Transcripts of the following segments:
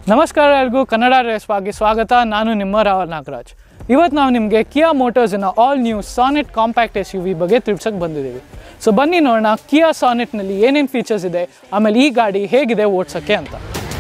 ನಮಸ್ಕಾರ ಎಲ್ರಿಗೂ ಕನ್ನಡ ರೇಸ್ವಾಗಿ ಸ್ವಾಗತ ನಾನು ನಿಮ್ಮ ರಾವಲ್ ನಾಗರಾಜ್ ಇವತ್ತು ನಾವು ನಿಮಗೆ ಕಿಯಾ ಮೋಟರ್ಸಿನ all new Sonet compact S U V ಬಗ್ಗೆ ತಿಳ್ಸಕ್ಕೆ ಬಂದಿದ್ದೀವಿ ಸೊ ಬನ್ನಿ ನೋಡೋಣ ಕಿಯಾ ಸಾನೆಟ್ನಲ್ಲಿ ಏನೇನು ಫೀಚರ್ಸ್ ಇದೆ ಆಮೇಲೆ ಈ ಗಾಡಿ ಹೇಗಿದೆ ಓಡ್ಸೋಕ್ಕೆ ಅಂತ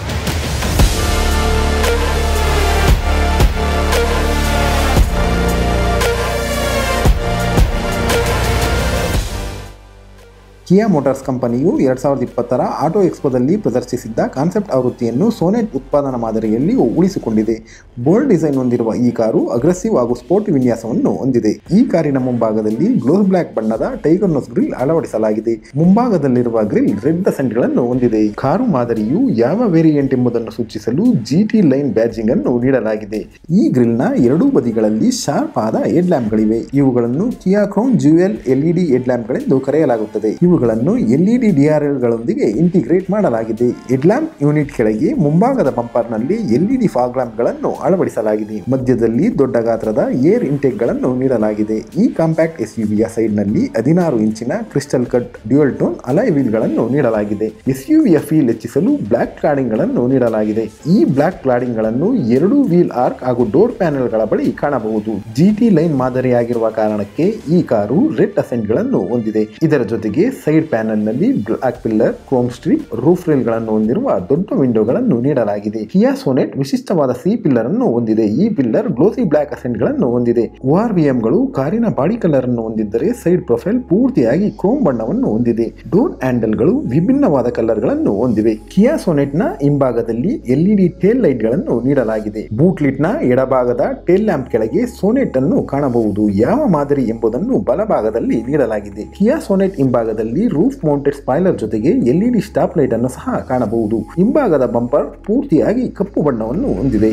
ಕಿಯಾ ಮೋಟಾರ್ಸ್ ಕಂಪನಿಯು ಎರಡ್ ಸಾವಿರದ ಇಪ್ಪತ್ತರ ಆಟೋ ಎಕ್ಸ್ಪೋದಲ್ಲಿ ಪ್ರದರ್ಶಿಸಿದ್ದ ಕಾನ್ಸೆಪ್ಟ್ ಆವೃತ್ತಿಯನ್ನು ಸೋನೆಟ್ ಉತ್ಪಾದನಾ ಮಾದರಿಯಲ್ಲಿ ಉಳಿಸಿಕೊಂಡಿದೆ ಬೋಲ್ಡ್ ಡಿಸೈನ್ ಹೊಂದಿರುವ ಈ ಕಾರು ಅಗ್ರೆಸಿವ್ ಹಾಗೂ ಸ್ಪೋರ್ಟ್ ವಿನ್ಯಾಸವನ್ನು ಹೊಂದಿದೆ ಈ ಕಾರಿನ ಮುಂಭಾಗದಲ್ಲಿ ಗ್ಲೋಸ್ ಬ್ಲಾಕ್ ಬಣ್ಣದ ಟೈಗರ್ ನೋಸ್ ಗ್ರಿಲ್ ಅಳವಡಿಸಲಾಗಿದೆ ಮುಂಭಾಗದಲ್ಲಿರುವ ಗ್ರಿಲ್ ರೆಡ್ ಅಸೆಂಟ್ಗಳನ್ನು ಹೊಂದಿದೆ ಕಾರು ಮಾದರಿಯು ಯಾವ ವೇರಿಯಂಟ್ ಎಂಬುದನ್ನು ಸೂಚಿಸಲು ಜಿಟಿ ಲೈನ್ ಬ್ಯಾಡ್ಜಿಂಗ್ ಅನ್ನು ನೀಡಲಾಗಿದೆ ಈ ಗ್ರಿಲ್ನ ಎರಡೂ ಬದಿಗಳಲ್ಲಿ ಶಾರ್ಪ್ ಆದ ಹೆಡ್ ಲ್ಯಾಂಪ್ಗಳಿವೆ ಇವುಗಳನ್ನು Kia crown jewel LED head ಲ್ಯಾಂಪ್ಗಳೆಂದು ಕರೆಯಲಾಗುತ್ತದೆ ಇವುಗಳನ್ನು ಎಲ್ಇಡಿ ಡಿಆರ್ಎಲ್ ಗಳೊಂದಿಗೆ ಇಂಟಿಗ್ರೇಟ್ ಮಾಡಲಾಗಿದೆ ಹೆಡ್ ಲ್ಯಾಂಪ್ ಯೂನಿಟ್ ಕೆಳಗೆ ಮುಂಭಾಗದ ಬಂಪರ್ನಲ್ಲಿ ಎಲ್ಇಡಿ ಫಾಗ್ ಲ್ಯಾಂಪ್ ಗಳನ್ನು ಅಳವಡಿಸಲಾಗಿದೆ ಮಧ್ಯದಲ್ಲಿ ದೊಡ್ಡ ಗಾತ್ರದ ಏರ್ ಇಂಟೇಕ್ ಗಳನ್ನು ನೀಡಲಾಗಿದೆ ಈ ಕಾಂಪ್ಯಾಕ್ಟ್ ಎಸ್ ಯುವಿಯ ಸೈಡ್ ನಲ್ಲಿ ಹದಿನಾರು ಇಂಚಿನ crystal cut dual tone alloy wheel ಗಳನ್ನು ನೀಡಲಾಗಿದೆ ಎಸ್ ಯುವಿಯ ಫೀಲ್ ಹೆಚ್ಚಿಸಲು ಬ್ಲಾಕ್ ಕ್ಲಾಡಿಂಗ್ ಗಳನ್ನು ನೀಡಲಾಗಿದೆ ಈ ಬ್ಲಾಕ್ ಕ್ಲಾಡಿಂಗ್ ಗಳನ್ನು ಎರಡು ವೀಲ್ ಆರ್ಕ್ ಹಾಗೂ ಡೋರ್ ಪ್ಯಾನೆಲ್ ಗಳ ಬಳಿ ಕಾಣಬಹುದು ಜಿಟಿ ಲೈನ್ ಮಾದರಿಯಾಗಿರುವ ಕಾರಣಕ್ಕೆ ಈ ಕಾರು ರೆಡ್ ಅಸೆಂಟ್ ಗಳನ್ನು ಹೊಂದಿದೆ ಇದರ ಜೊತೆಗೆ ಸೈಡ್ ಪ್ಯಾನೆಲ್ ನಲ್ಲಿ black pillar chrome strip roof rail ಗಳನ್ನು ಹೊಂದಿರುವ ದೊಡ್ಡ ವಿಂಡೋಗಳನ್ನು ನೀಡಲಾಗಿದೆ ಕಿಯಾ ಸೋನೆಟ್ ವಿಶಿಷ್ಟವಾದ ಸಿ ಪಿಲ್ಲರ್ ಅನ್ನು ಹೊಂದಿದೆ ಈ ಪಿಲ್ಲರ್ ಗ್ಲೋಸಿ ಬ್ಲಾಕ್ ಅಸೆಂಟ್ ಗಳನ್ನು ಹೊಂದಿದೆ ಓಆರ್ ಗಳು ಕಾರಿನ ಬಾಡಿ ಕಲರ್ ಅನ್ನು ಹೊಂದಿದ್ದರೆ ಸೈಡ್ ಪ್ರೊಫೈಲ್ ಪೂರ್ತಿಯಾಗಿ ಕ್ರೋಮ್ ಬಣ್ಣವನ್ನು ಹೊಂದಿದೆ ಡೋರ್ ಹ್ಯಾಂಡಲ್ ಗಳು ವಿಭಿನ್ನವಾದ ಕಲರ್ ಗಳನ್ನು ಹೊಂದಿವೆ ಕಿಯಾ ಸೋನೆಟ್ ನ ಹಿಂಭಾಗದಲ್ಲಿ ಎಲ್ಇಡಿ ಟೇಲ್ ಲೈಟ್ ಗಳನ್ನು ನೀಡಲಾಗಿದೆ ಬೂಟ್ ಲಿಟ್ ನ ಎಡಭಾಗದ ಟೇಲ್ ಲ್ಯಾಂಪ್ ಕೆಳಗೆ ಸೋನೆಟ್ ಅನ್ನು ಕಾಣಬಹುದು ಯಾವ ಮಾದರಿ ಎಂಬುದನ್ನು ಬಲಭಾಗದಲ್ಲಿ ನೀಡಲಾಗಿದೆ ಕಿಯಾ ಸೋನೆಟ್ ಹಿಂಭಾಗದಲ್ಲಿ ರೂಫ್ ಮೌಂಟೆಡ್ ಸ್ಪಾಯ್ಲರ್ ಜೊತೆಗೆ ಎಲ್ಇಡಿ ಸ್ಟಾಪ್ ಲೈಟ್ ಅನ್ನು ಸಹ ಕಾಣಬಹುದು ಹಿಂಭಾಗದ ಬಂಪರ್ ಪೂರ್ತಿಯಾಗಿ ಕಪ್ಪು ಬಣ್ಣವನ್ನು ಹೊಂದಿದೆ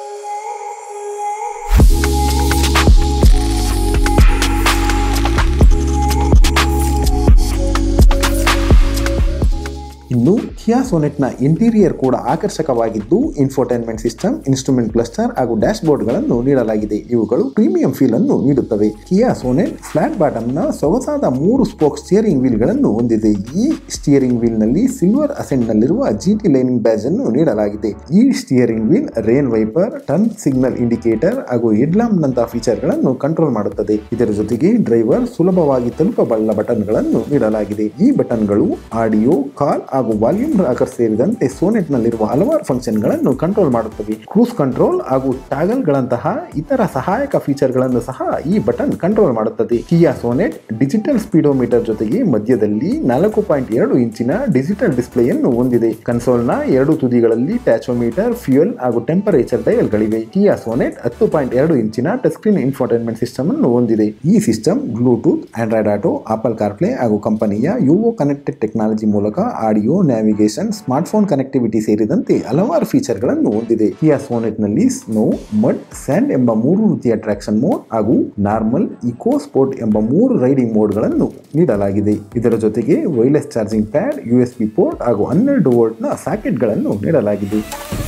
ಇನ್ನು ಕಿಯಾ ಸೋನೆಟ್ನ ಇಂಟೀರಿಯರ್ ಕೂಡ ಆಕರ್ಷಕವಾಗಿದ್ದು ಇನ್ಫೋಟೈನ್ಮೆಂಟ್ ಸಿಸ್ಟಮ್ ಇನ್ಸ್ಟ್ರೂಮೆಂಟ್ ಕ್ಲಸ್ಟರ್ ಹಾಗೂ ಡ್ಯಾಶ್ ಬೋರ್ಡ್ಗಳನ್ನು ನೀಡಲಾಗಿದೆ ಇವುಗಳು ಪ್ರೀಮಿಯಂ ಫೀಲ್ ಅನ್ನು ನೀಡುತ್ತವೆ ಕಿಯಾ ಸೋನೆಟ್ ಫ್ಲಾಟ್ ಬಾಟಮ್ನ ಸೊಗಸಾದ ಮೂರು ಸ್ಪೋಕ್ ಸ್ಟಿಯರಿಂಗ್ ವೀಲ್ಗಳನ್ನು ಹೊಂದಿದೆ ಈ ಸ್ಟಿಯರಿಂಗ್ ವೀಲ್ ನಲ್ಲಿ ಸಿಲ್ವರ್ ಅಸೆಂಟ್ ನಲ್ಲಿರುವ ಜಿಟಿ ಲೈನಿಂಗ್ ಬ್ಯಾಜ್ ಅನ್ನು ನೀಡಲಾಗಿದೆ ಈ steering wheel rain wiper turn signal indicator ಹಾಗೂ ಹೆಡ್ ಲ್ಯಾಂಪ್ ನಂತಹ ಫೀಚರ್ ಗಳನ್ನು ಕಂಟ್ರೋಲ್ ಮಾಡುತ್ತದೆ ಇದರ ಜೊತೆಗೆ ಡ್ರೈವರ್ ಸುಲಭವಾಗಿ ತಲುಪಬಲ್ಲ ಬಟನ್ ಗಳನ್ನು ನೀಡಲಾಗಿದೆ ಈ ಬಟನ್ಗಳು ಆಡಿಯೋ ಕಾಲ್ ಹಾಗೂ ವಾಲ್ಯೂಮ್ ರಾಕರ್ ಸೇರಿದಂತೆ ಸೋನೆಟ್ ನಲ್ಲಿರುವ ಹಲವಾರು ಫಂಕ್ಷನ್ ಗಳನ್ನು ಕಂಟ್ರೋಲ್ ಮಾಡುತ್ತವೆ ಕ್ರೂಸ್ ಕಂಟ್ರೋಲ್ ಹಾಗೂ ಟಾಗಲ್ ಗಳಂತಹ ಇತರ ಸಹಾಯಕ ಫೀಚರ್ ಗಳನ್ನು ಸಹ ಈ ಬಟನ್ ಕಂಟ್ರೋಲ್ ಮಾಡುತ್ತದೆ ಕಿಯಾ ಸೋನೆಟ್ ಡಿಜಿಟಲ್ ಸ್ಪೀಡೋಮೀಟರ್ ಜೊತೆಗೆ ಮಧ್ಯದಲ್ಲಿ ನಾಲ್ಕು ಪಾಯಿಂಟ್ ಎರಡು ಇಂಚಿನ ಡಿಜಿಟಲ್ ಡಿಸ್ಪ್ಲೇಯನ್ನು ಹೊಂದಿದೆ ಕನ್ಸೋಲ್ ನ ಎರಡು ತುದಿಗಳಲ್ಲಿ ಟ್ಯಾಚೋಮೀಟರ್ ಫ್ಯೂಯಲ್ ಹಾಗೂ ಟೆಂಪರೇಚರ್ ಡಯಲ್ ಗಳಿವೆ ಕಿಯಾ ಸೋನೆಟ್ ಹತ್ತು ಪಾಯಿಂಟ್ ಎರಡು ಇಂಚಿನ ಟಚ್ ಸ್ಕ್ರೀನ್ ಇನ್ಫೋಟೈನ್ಮೆಂಟ್ ಸಿಸ್ಟಮ್ ಅನ್ನು ಹೊಂದಿದೆ ಈ system Bluetooth Android Auto Apple CarPlay ಹಾಗೂ ಕಂಪನಿಯ ಯುವೋ ಕನೆಕ್ಟೆಡ್ ಟೆಕ್ನಾಲಜಿ ಮೂಲಕ ಆಡಿಯೋ ನ್ಯಾವಿಗೇಷನ್ ಸ್ಮಾರ್ಟ್ಫೋನ್ ಕನೆಕ್ಟಿವಿಟಿ ಸೇರಿದಂತೆ ಹಲವಾರು ಫೀಚರ್ಗಳನ್ನು ಹೊಂದಿದೆ ಕಿಯಾ ಸೋನೆಟ್ ನಲ್ಲಿ ಸ್ನೋ ಮಡ್ ಸ್ಯಾಂಡ್ ಎಂಬ ಮೂರು ರೀತಿಯ ಟ್ರಾಕ್ಷನ್ ಮೋಡ್ ಹಾಗೂ ನಾರ್ಮಲ್ ಇಕೋ ಸ್ಪೋರ್ಟ್ ಎಂಬ ಮೂರು ರೈಡಿಂಗ್ ಮೋಡ್ ಗಳನ್ನು ನೀಡಲಾಗಿದೆ ಇದರ ಜೊತೆಗೆ wireless charging pad U S B port ಹಾಗೂ ಹನ್ನೆರಡು ವೋಲ್ಟ್ ನ ಸಾಕೆಟ್ ಗಳನ್ನು ನೀಡಲಾಗಿದೆ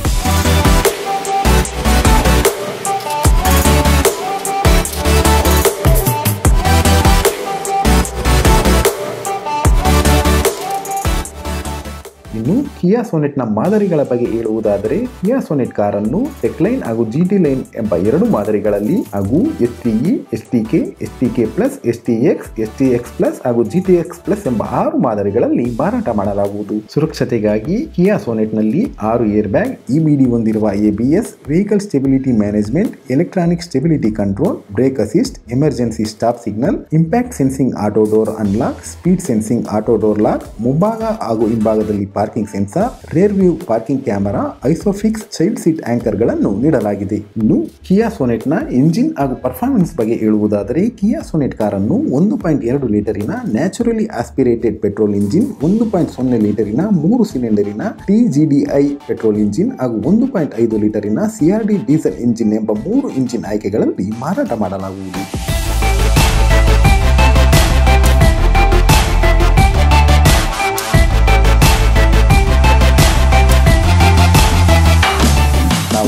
ಇನ್ನು ಕಿಯಾ ಸೋನೆಟ್ನ ಮಾದರಿಗಳ ಬಗ್ಗೆ ಹೇಳುವುದಾದರೆ ಕಿಯಾ ಸೋನೆಟ್ ಕಾರನ್ನು ಟೆಕ್ಲೈನ್ ಹಾಗೂ ಜಿಟಿ ಲೈನ್ ಎಂಬ ಎರಡು ಮಾದರಿಗಳಲ್ಲಿ ಹಾಗೂ S TE S T K S T K plus S T X S T X plus ಹಾಗೂ ಜಿ ಟಿ ಎಕ್ಸ್ ಪ್ಲಸ್ ಎಂಬ ಆರು ಮಾದರಿಗಳಲ್ಲಿ ಮಾರಾಟ ಮಾಡಲಾಗುವುದು ಸುರಕ್ಷತೆಗಾಗಿ ಕಿಯಾ ಸೋನೆಟ್ ನಲ್ಲಿ ಆರು ಏರ್ ಬ್ಯಾಗ್ ಇಬಿಡಿ ಹೊಂದಿರುವ ABS vehicle stability management electronic stability control brake assist emergency stop signal impact sensing auto door unlock speed sensing auto door lock ಮುಂಭಾಗ ಹಾಗೂ ಹಿಂಭಾಗದಲ್ಲಿ parking sensor rear view parking camera ISOFIX child seat anchor ಗಳನ್ನು ನೀಡಲಾಗಿದೆ ಇನ್ನು Kia Sonet ನ engine ಹಾಗೂ performance ಬಗ್ಗೆ ಹೇಳುವುದಾದರೆ ಕಿಯಾ ಸೋನೆಟ್ ಕಾರನ್ನು ಒಂದು ಪಾಯಿಂಟ್ ಎರಡು ಲೀಟರಿನ ನ್ಯಾಚುರಲಿ ಆಸ್ಪಿರೇಟೆಡ್ ಪೆಟ್ರೋಲ್ ಇಂಜಿನ್ ಒಂದು ಪಾಯಿಂಟ್ ಸೊನ್ನೆ ಲೀಟರಿನ ಮೂರು ಸಿಲಿಂಡರಿನ ಟಿಜಿಡಿಐ ಪೆಟ್ರೋಲ್ ಇಂಜಿನ್ ಹಾಗೂ ಒಂದು ಪಾಯಿಂಟ್ ಐದು ಲೀಟರಿನ ಸಿಆರ್ಡಿ ಡೀಸೆಲ್ ಇಂಜಿನ್ ಎಂಬ ಮೂರು ಇಂಜಿನ್ ಆಯ್ಕೆಗಳಲ್ಲಿ ಮಾರಾಟ ಮಾಡಲಾಗುವುದು ನಾವು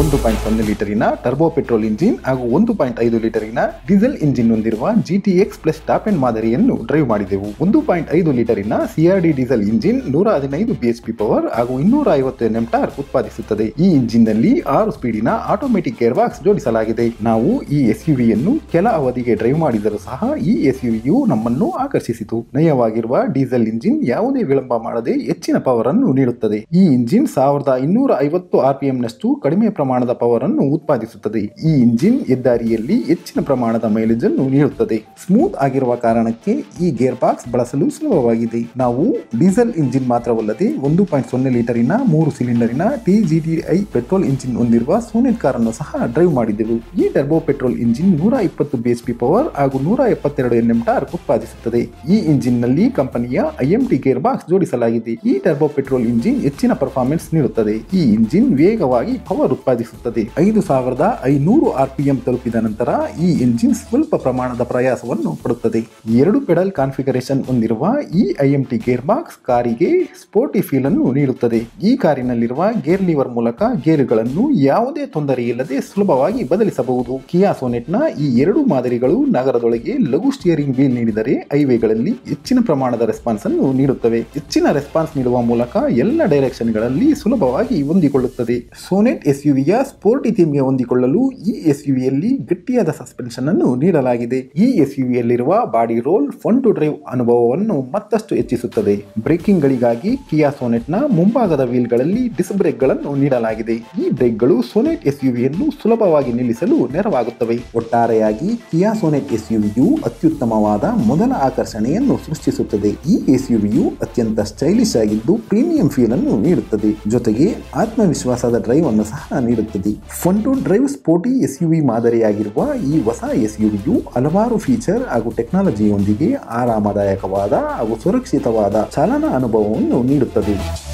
ಒಂದು ಪಾಯಿಂಟ್ ಸೊನ್ನೆ ಲೀಟರಿನ ಟರ್ಬೋ ಪೆಟ್ರೋಲ್ ಇಂಜಿನ್ ಹಾಗೂ ಒಂದು ಪಾಯಿಂಟ್ ಐದು ಲೀಟರಿನ ಡೀಸೆಲ್ ಇಂಜಿನ್ ಹೊಂದಿರುವ ಜಿಟಿಎಕ್ಸ್ ಪ್ಲಸ್ ಟಾಪ್ ಎಂಡ್ ಮಾದರಿಯನ್ನು ಡ್ರೈವ್ ಮಾಡಿದೆವು ಒಂದು ಪಾಯಿಂಟ್ ಐದು ಲೀಟರಿನ ಸಿಆರ್ಡಿ ಡೀಸೆಲ್ ಇಂಜಿನ್ ನೂರ ಹದಿನೈದು ಬಿಎಚ್ಪಿ ಪವರ್ ಹಾಗೂ ಇನ್ನೂರ ಐವತ್ತು ಎನ್ಎಂ ಟಾರ್ ಉತ್ಪಾದಿಸುತ್ತದೆ ಈ ಇಂಜಿನ್ ನಲ್ಲಿ ಆರು ಸ್ಪೀಡಿನ ಆಟೋಮೆಟಿಕ್ ಗೇರ್ ಬಾಕ್ಸ್ ಜೋಡಿಸಲಾಗಿದೆ ನಾವು ಈ ಎಸ್ಯುವಿಯನ್ನು ಕೆಲ ಅವಧಿಗೆ ಡ್ರೈವ್ ಮಾಡಿದರೂ ಸಹ ಈ ಎಸ್ಯುವಿಯು ನಮ್ಮನ್ನು ಆಕರ್ಷಿಸಿತು ನಯವಾಗಿರುವ ಡೀಸೆಲ್ ಇಂಜಿನ್ ಯಾವುದೇ ವಿಳಂಬ ಮಾಡದೆ ಹೆಚ್ಚಿನ ಪವರ್ ಅನ್ನು ನೀಡುತ್ತದೆ ಈ ಇಂಜಿನ್ ಸಾವಿರದ ಇನ್ನೂರ ಐವತ್ತು ಆರ್ಪಿಎಂ ನಷ್ಟು ಕಡಿಮೆ ಪ್ರಮಾಣದ ಪವರ್ ಅನ್ನು ಉತ್ಪಾದಿಸುತ್ತದೆ ಈ ಇಂಜಿನ್ ಹೆದ್ದಾರಿಯಲ್ಲಿ ಹೆಚ್ಚಿನ ಪ್ರಮಾಣದ ಮೈಲೇಜ್ ಅನ್ನು ನೀಡುತ್ತದೆ ಸ್ಮೂತ್ ಆಗಿರುವ ಕಾರಣಕ್ಕೆ ಈ ಗೇರ್ ಬಾಕ್ಸ್ ಬಳಸಲು ಸುಲಭವಾಗಿದೆ ನಾವು ಡೀಸೆಲ್ ಇಂಜಿನ್ ಮಾತ್ರವಲ್ಲದೆ ಒಂದು ಪಾಯಿಂಟ್ ಸೊನ್ನೆ ಲೀಟರಿನ ಮೂರು ಸಿಲಿಂಡರಿನ ಟಿಜಿಟಿಐ ಪೆಟ್ರೋಲ್ ಇಂಜಿನ್ ಹೊಂದಿರುವ ಸೋನೆಟ್ ಕಾರ್ ಅನ್ನು ಸಹ ಡ್ರೈವ್ ಮಾಡಿದೆವು ಈ ಟರ್ಬೋ ಪೆಟ್ರೋಲ್ ಇಂಜಿನ್ ನೂರ ಇಪ್ಪತ್ತು ಬಿಎಚ್ಪಿ ಪವರ್ ಹಾಗೂ ನೂರ ಎಪ್ಪತ್ತೆರಡು ಎನ್ಎಂ ಟಾರ್ ಉತ್ಪಾದಿಸುತ್ತದೆ ಈ ಇಂಜಿನ್ ನಲ್ಲಿ ಕಂಪನಿಯ ಐಎಂಟಿ ಗೇರ್ ಬಾಕ್ಸ್ ಜೋಡಿಸಲಾಗಿದೆ ಈ ಟರ್ಬೋ ಪೆಟ್ರೋಲ್ ಇಂಜಿನ್ ಹೆಚ್ಚಿನ ಪರ್ಫಾರ್ಮೆನ್ಸ್ ನೀಡುತ್ತದೆ ಈ ಇಂಜಿನ್ ವೇಗವಾಗಿ ಪವರ್ ಉತ್ಪಾದಿಸುತ್ತದೆ ಐದು ಸಾವಿರದ ಐನೂರು ಆರ್ಪಿಎಂ ತಲುಪಿದ ನಂತರ ಈ ಇಂಜಿನ್ ಸ್ವಲ್ಪ ಪ್ರಮಾಣದ ಪ್ರಯಾಸವನ್ನು ಪಡುತ್ತದೆ ಎರಡು ಪೆಡಲ್ ಕಾನ್ಫಿಗರೇಷನ್ ಹೊಂದಿರುವ ಈ ಐಎಂಟಿ ಗೇರ್ ಬಾಕ್ಸ್ ಕಾರಿಗೆ ಸ್ಪೋರ್ಟಿ ಫೀಲ್ ಅನ್ನು ನೀಡುತ್ತದೆ ಈ ಕಾರಿನಲ್ಲಿರುವ ಗೇರ್ ಲಿವರ್ ಮೂಲಕ ಗೇರುಗಳನ್ನು ಯಾವುದೇ ತೊಂದರೆ ಇಲ್ಲದೆ ಸುಲಭವಾಗಿ ಬದಲಿಸಬಹುದು ಕಿಯಾ ಸೋನೆಟ್ ನ ಈ ಎರಡು ಮಾದರಿಗಳು ನಗರದೊಳಗೆ ಲಘು ಸ್ಟಿಯರಿಂಗ್ ವೀಲ್ ನೀಡಿದರೆ ಹೈವೇಗಳಲ್ಲಿ ಹೆಚ್ಚಿನ ಪ್ರಮಾಣದ ರೆಸ್ಪಾನ್ಸ್ ಅನ್ನು ನೀಡುತ್ತವೆ ಹೆಚ್ಚಿನ ರೆಸ್ಪಾನ್ಸ್ ನೀಡುವ ಮೂಲಕ ಎಲ್ಲ ಡೈರೆಕ್ಷನ್ ಗಳಲ್ಲಿ ಸುಲಭವಾಗಿ ಹೊಂದಿಕೊಳ್ಳುತ್ತದೆ ಸೋನೆಟ್ ಎಸ್ಯುವಿಯ ಸ್ಪೋರ್ಟಿ ಥೀಮ್ಗೆ ಹೊಂದಿಕೊಳ್ಳಲು ಈ ಎಸ್ಯುವಿಯಲ್ಲಿ ಗಟ್ಟಿಯಾದ ಸಸ್ಪೆನ್ಷನ್ ಅನ್ನು ನೀಡಲಾಗಿದೆ ಈ ಎಸ್ಯುವಿಯಲ್ಲಿರುವ body roll fun to drive ಅನುಭವವನ್ನು ಮತ್ತಷ್ಟು ಹೆಚ್ಚಿಸುತ್ತದೆ ಬ್ರೇಕಿಂಗ್ ಗಳಿಗಾಗಿ ಕಿಯಾ ಸೋನೆಟ್ ನ ಮುಂಭಾಗದ ವೀಲ್ ಗಳಲ್ಲಿ ಡಿಸ್ ಬ್ರೇಕ್ ಗಳನ್ನು ನೀಡಲಾಗಿದೆ ಈ ಬ್ರೇಕ್ ಗಳು ಸೋನೆಟ್ ಎಸ್ಯುವಿಯನ್ನು ಸುಲಭವಾಗಿ ನಿಲ್ಲಿಸಲು ನೆರವಾಗುತ್ತವೆ ಒಟ್ಟಾರೆಯಾಗಿ ಕಿಯಾ ಸೋನೆಟ್ ಎಸ್ಯುವಿಯು ಅತ್ಯುತ್ತಮವಾದ ಮೊದಲ ಆಕರ್ಷಣೆಯನ್ನು ಸೃಷ್ಟಿಸುತ್ತದೆ ಈ ಎಸ್ಯುವಿಯು ಅತ್ಯಂತ ಸ್ಟೈಲಿಶ್ ಆಗಿದ್ದು ಪ್ರೀಮಿಯಂ ಫೀಲ್ ಅನ್ನು ನೀಡುತ್ತದೆ ಜೊತೆಗೆ ಆತ್ಮವಿಶ್ವಾಸದ ಡ್ರೈವ್ ಅನ್ನು ಸಹ ನೀಡುತ್ತದೆ fun to drive sporty SUV ಮಾದರಿಯಾಗಿರುವ ಈ ಹೊಸ ಎಸ್ಯುವಿಯು ಹಲವಾರು ಫೀಚರ್ ಹಾಗೂ ಟೆಕ್ನಾಲಜಿಯೊಂದಿಗೆ ಆರಾಮದಾಯಕವಾದ ಹಾಗೂ ಸುರಕ್ಷಿತವಾದ ಚಾಲನಾ ಅನುಭವವನ್ನು ನೀಡುತ್ತದೆ